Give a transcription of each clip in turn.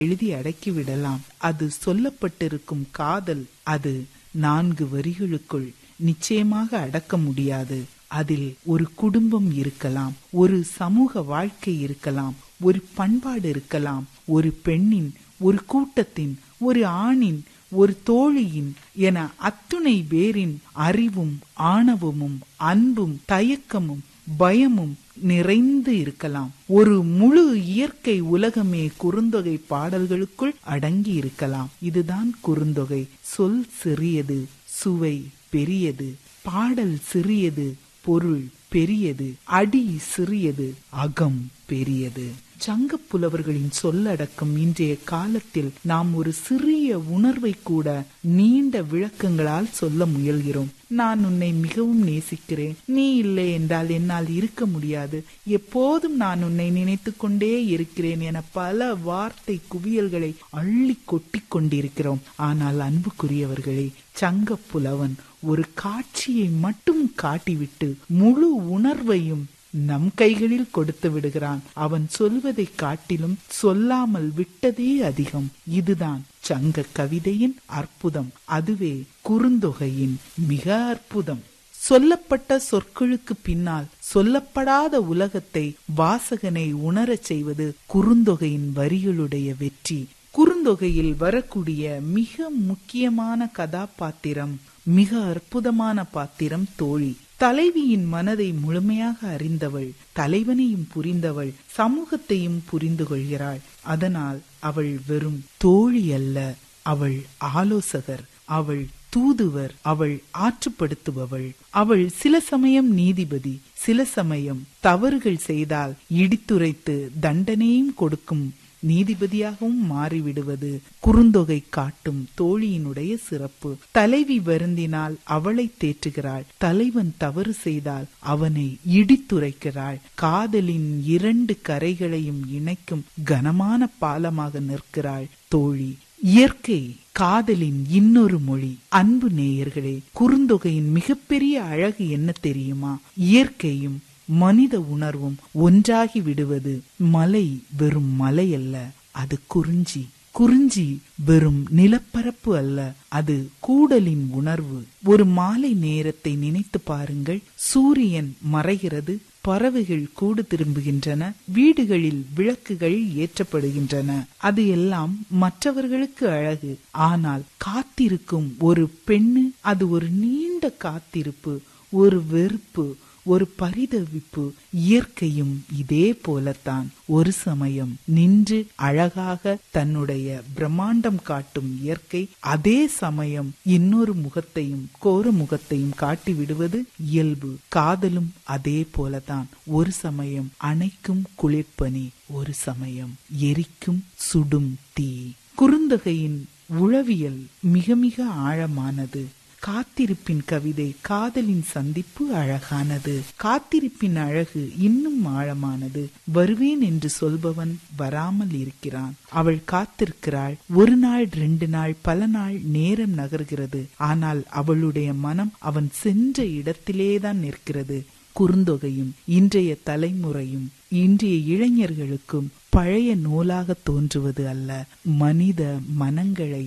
எழுதி அடக்கிவிடலாம் அது சொல்லப்பட்டிருக்கும் காதல் அது நான்கு வரிகளுக்குள் நிச்சயமாக அடக்க முடியாது அதில் ஒரு குடும்பம் இருக்கலாம் ஒரு சமூக வாழ்க்கை இருக்கலாம் ஒரு பண்பாடு இருக்கலாம் ஒரு பெண்ணின் ஒரு கூட்டத்தின் ஒரு ஆணின் ஒரு தோழியின் என அத்துணை பேரின் அறிவும் ஆணவமும் அன்பும் தயக்கமும் பயமும் நிறைந்து இருக்கலாம் ஒரு முழு இயற்கை உலகமே குறுந்தொகை பாடல்களுக்குள் அடங்கி இருக்கலாம் இதுதான் குறுந்தொகை சொல் சிறியது சுவை பெரியது பாடல் சிறியது பொருள் பெரியது அடி சிறியது அகம் பெரியது சங்க புலவர்களின் சொல்லடக்கம் இன்றைய காலத்தில் நாம் ஒரு சிறிய உணர்வை கூட நீண்ட விளக்கங்களால் சொல்ல முயல்கிறோம் நான் உன்னை மிகவும் நேசிக்கிறேன் நீ இல்லை என்றால் என்னால் இருக்க முடியாது எப்போதும் நான் உன்னை நினைத்து கொண்டே இருக்கிறேன் என பல வார்த்தை குவியல்களை அள்ளி கொட்டி கொண்டிருக்கிறோம் ஆனால் அன்புக்குரியவர்களே சங்க புலவன் ஒரு காட்சியை மட்டும் காட்டிவிட்டு முழு உணர்வையும் நம் கைகளில் கொடுத்து விடுகிறான் அவன் சொல்வதை காட்டிலும் சொல்லாமல் விட்டதே அதிகம் இதுதான் சங்க கவிதையின் அற்புதம் அதுவே குறுந்தொகையின் மிக அற்புதம் சொல்லப்பட்ட சொற்களுக்கு பின்னால் சொல்லப்படாத உலகத்தை வாசகனை உணரச் செய்வது குறுந்தொகையின் வரிகளுடைய வெற்றி குறுந்தொகையில் வரக்கூடிய மிக முக்கியமான கதாபாத்திரம் மிக அற்புதமான பாத்திரம் தோழி தலைவியின் மனதை முழுமையாக அறிந்தவள் தலைவனையும் புரிந்தவள் சமூகத்தையும் புரிந்து கொள்கிறாள் அதனால் அவள் வெறும் தோழி அல்ல அவள் ஆலோசகர் அவள் தூதுவர் அவள் ஆற்றுப்படுத்துபவள் அவள் சில சமயம் நீதிபதி சில சமயம் தவறுகள் செய்தால் இடித்துரைத்து தண்டனையும் கொடுக்கும் நீதிபதியாகவும் மாறிவிடுவது குறுந்தொகை காட்டும் தோழியினுடைய சிறப்பு தலைவி வருந்தினால் அவளை தேற்றுகிறாள் தலைவன் தவறு செய்தால் அவனை இடித்துரைக்கிறாள் காதலின் இரண்டு கரைகளையும் இணைக்கும் கனமான பாலமாக நிற்கிறாள் தோழி இயற்கை காதலின் இன்னொரு மொழி அன்பு நேயர்களே குறுந்தொகையின் மிகப்பெரிய அழகு என்ன தெரியுமா இயற்கையும் மனித உணர்வும் ஒன்றாகி விடுவது மலை வெறும் மலை அல்ல அது குறிஞ்சி குறிஞ்சி வெறும் நிலப்பரப்பு அல்ல அது கூடலின் உணர்வு ஒரு மாலை நேரத்தை நினைத்து பாருங்கள் சூரியன் மறைகிறது பறவைகள் கூடு திரும்புகின்றன வீடுகளில் விளக்குகள் ஏற்றப்படுகின்றன அது எல்லாம் மற்றவர்களுக்கு அழகு ஆனால் காத்திருக்கும் ஒரு பெண்ணு அது ஒரு நீண்ட காத்திருப்பு ஒரு வெறுப்பு ஒரு பரிதவிப்பு இயற்கையும் இதே போலத்தான் ஒரு சமயம் நின்று அழகாக தன்னுடைய பிரம்மாண்டம் காட்டும் இயற்கை அதே சமயம் இன்னொரு முகத்தையும் கோர முகத்தையும் காட்டி விடுவது இயல்பு காதலும் அதே போலதான் ஒரு சமயம் அணைக்கும் குளிர்பனி ஒரு சமயம் எரிக்கும் சுடும் தீ குறுந்தொகையின் உளவியல் மிக மிக ஆழமானது காத்திருப்பின் கவிதை காதலின் சந்திப்பு அழகானது காத்திருப்பின் அழகு இன்னும் ஆழமானது வருவேன் என்று சொல்பவன் வராமல் இருக்கிறான் அவள் காத்திருக்கிறாள் ஒரு நாள் ரெண்டு நாள் பல நாள் நேரம் நகர்கிறது ஆனால் அவளுடைய மனம் அவன் சென்ற இடத்திலேதான் நிற்கிறது குறுந்தொகையும் இன்றைய தலைமுறையும் இன்றைய இளைஞர்களுக்கும் பழைய நூலாக தோன்றுவது அல்ல மனித மனங்களை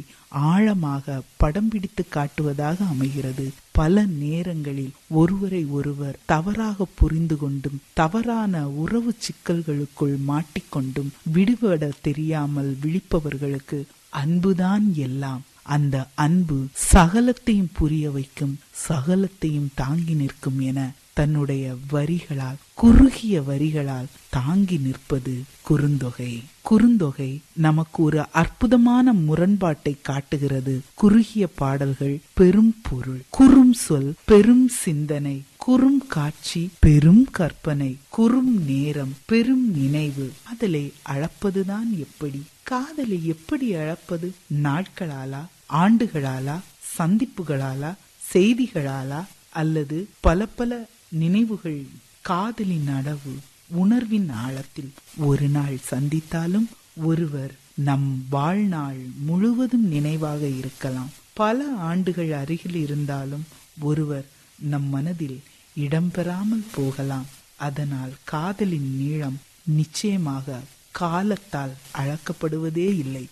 ஆழமாக படம் பிடித்து காட்டுவதாக அமைகிறது பல நேரங்களில் ஒருவரை ஒருவர் தவறாக புரிந்து கொண்டும் தவறான உறவு சிக்கல்களுக்குள் மாட்டிக்கொண்டும் விடுபட தெரியாமல் விழிப்பவர்களுக்கு அன்புதான் எல்லாம் அந்த அன்பு சகலத்தையும் புரிய வைக்கும் சகலத்தையும் தாங்கி நிற்கும் என தன்னுடைய வரிகளால் குறுகிய வரிகளால் தாங்கி நிற்பது குறுந்தொகை குறுந்தொகை நமக்கு ஒரு அற்புதமான முரண்பாட்டை காட்டுகிறது குறுகிய பாடல்கள் பெரும் பொருள் குறும் சொல் பெரும் சிந்தனை குறும் காட்சி பெரும் கற்பனை குறும் நேரம் பெரும் நினைவு அதிலே அளப்பதுதான் எப்படி காதலை எப்படி அளப்பது நாட்களாலா ஆண்டுகளாலா சந்திப்புகளாலா செய்திகளாலா அல்லது பல பல நினைவுகள் காதலின் அளவு உணர்வின் ஆழத்தில் ஒரு நாள் சந்தித்தாலும் ஒருவர் நம் வாழ்நாள் முழுவதும் நினைவாக இருக்கலாம் பல ஆண்டுகள் அருகில் இருந்தாலும் ஒருவர் நம் மனதில் இடம்பெறாமல் போகலாம் அதனால் காதலின் நீளம் நிச்சயமாக காலத்தால் அளக்கப்படுவதே இல்லை